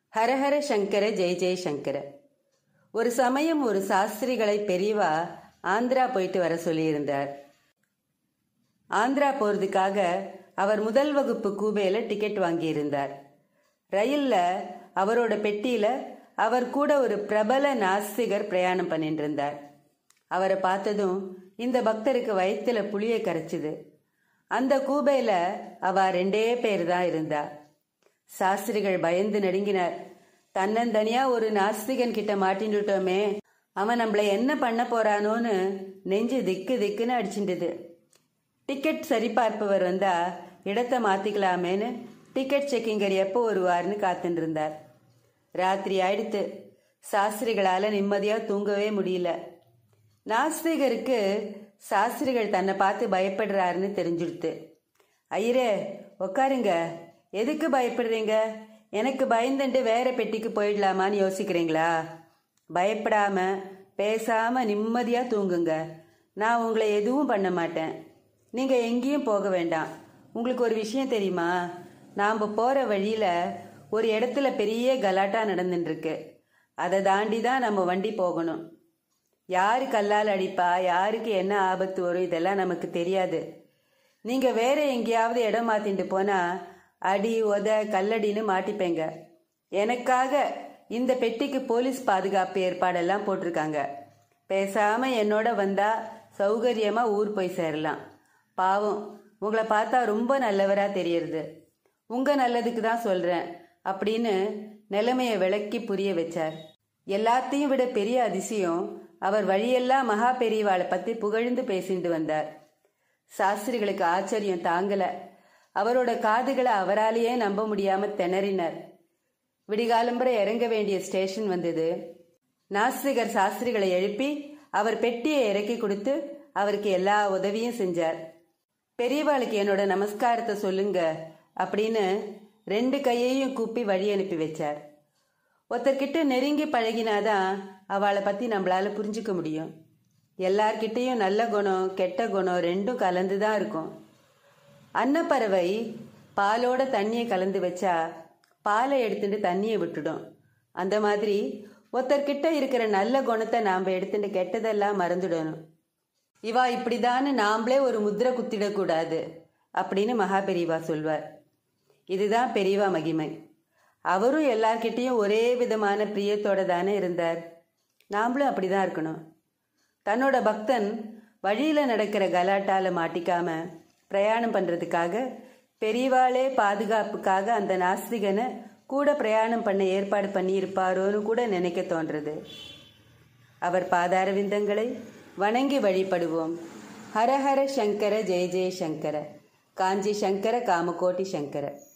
ஹரஹர சங்கர ஜெய ஜெய சங்கர ஒரு சமயம் ஒரு சாஸ்திரிகளை பெரியவா ஆந்திரா போயிட்டு வர சொல்லியிருந்தார் ஆந்திரா போறதுக்காக அவர் முதல் வகுப்பு கூபையில டிக்கெட் வாங்கியிருந்தார் ரயில்ல அவரோட பெட்டியில அவர் கூட ஒரு பிரபல நாஸ்திகர் பிரயாணம் பண்ணிட்டு இருந்தார் அவரை பார்த்ததும் இந்த பக்தருக்கு வயிற்றுல புளிய கரைச்சுது அந்த கூபையில அவ ரெண்டே பேர் தான் இருந்தா சாஸ்திரிகள் பயந்து நடுங்கினார் தன்னந்தனியா ஒரு நாஸ்திகன் கிட்ட மாட்டின்னுட்டோமே அவன் நம்மள என்ன பண்ண போறானோன்னு நெஞ்சு திக்கு திக்குன்னு அடிச்சுட்டுது டிக்கெட் சரிபார்ப்பவர் வந்தா இடத்த மாத்திக்கலாமேன்னு டிக்கெட் செக்கிங்கர் எப்போ வருவார்னு காத்துட்டு இருந்தார் ராத்திரி ஆயிடுத்து சாஸ்திரிகளால நிம்மதியா தூங்கவே முடியல நாஸ்திகருக்கு சாஸ்திரிகள் தன்னை பார்த்து பயப்படுறாருன்னு தெரிஞ்சுடுத்து ஐயரே உக்காருங்க எதுக்கு பயப்படுறீங்க எனக்கு பயந்துட்டு வேற பெட்டிக்கு போயிடலாமான்னு யோசிக்கிறீங்களா பயப்படாம பேசாம நிம்மதியா தூங்குங்க நான் உங்களை எதுவும் பண்ண மாட்டேன் நீங்க எங்கேயும் போக வேண்டாம் உங்களுக்கு ஒரு விஷயம் தெரியுமா நாம் போற வழியில ஒரு இடத்துல பெரிய கலாட்டா நடந்துட்டு இருக்கு அதை தாண்டி தான் நம்ம வண்டி போகணும் யாரு கல்லால் அடிப்பா யாருக்கு என்ன ஆபத்து வரும் இதெல்லாம் நமக்கு தெரியாது நீங்க வேற எங்கேயாவது இடம் மாத்திட்டு போனா அடி உத கல்லடின்னு மாட்டிப்பேங்க எனக்காக இந்த பெட்டிக்கு போலீஸ் பாதுகாப்பு ஏற்பாடெல்லாம் போட்டிருக்காங்க பேசாம என்னோட வந்தா சௌகரியமா ஊர் போய் சேரலாம் பாவம் உங்களை பார்த்தா ரொம்ப நல்லவரா தெரியறது உங்க நல்லதுக்கு தான் சொல்றேன் அப்படின்னு நிலைமையை விளக்கி புரிய வச்சார் எல்லாத்தையும் விட பெரிய அதிசயம் அவர் வழியெல்லாம் மகா பெரியவாளை பத்தி புகழ்ந்து பேசிட்டு வந்தார் சாஸ்திரிகளுக்கு ஆச்சரியம் தாங்கல அவரோட காதுகளை அவராலேயே நம்ப முடியாம திணறினர் விடிகாலம்பரை இறங்க வேண்டிய ஸ்டேஷன் வந்தது நாஸ்திகர் சாஸ்திரிகளை எழுப்பி அவர் பெட்டியை இறக்கி கொடுத்து அவருக்கு எல்லா உதவியும் செஞ்சார் பெரியவாளுக்கு என்னோட நமஸ்காரத்தை சொல்லுங்க அப்படின்னு ரெண்டு கையையும் கூப்பி வழி அனுப்பி வச்சார் ஒருத்தர்கிட்ட நெருங்கி பழகினாதான் அவளை பத்தி நம்மளால புரிஞ்சுக்க முடியும் எல்லார்கிட்டயும் நல்ல குணம் கெட்ட குணம் ரெண்டும் கலந்து தான் இருக்கும் அன்னப்பறவை பாலோட தண்ணியை கலந்து வச்சா பாலை எடுத்துட்டு தண்ணியை விட்டுடும் அந்த மாதிரி ஒருத்தர்கிட்ட இருக்கிற நல்ல குணத்தை நாம் எடுத்துட்டு கெட்டதெல்லாம் மறந்துடணும் இவா இப்படிதான்னு நாமளே ஒரு முத்திரை குத்திடக்கூடாது அப்படின்னு மகா பெரியவா சொல்வார் இதுதான் பெரியவா மகிமை அவரும் எல்லார்கிட்டயும் ஒரே விதமான பிரியத்தோட தானே இருந்தார் நாமளும் அப்படிதான் இருக்கணும் தன்னோட பக்தன் வழியில நடக்கிற கலாட்டால மாட்டிக்காம பிரயாணம் பண்றதுக்காக பெரியவாளே பாதுகாப்புக்காக அந்த நாஸ்திகனை கூட பிரயாணம் பண்ண ஏற்பாடு பண்ணி இருப்பாரோன்னு கூட நினைக்க தோன்றது அவர் பாதார விந்தங்களை வணங்கி வழிபடுவோம் ஹரஹர சங்கர ஜெய ஜெய சங்கர காஞ்சி சங்கர காமகோட்டி சங்கர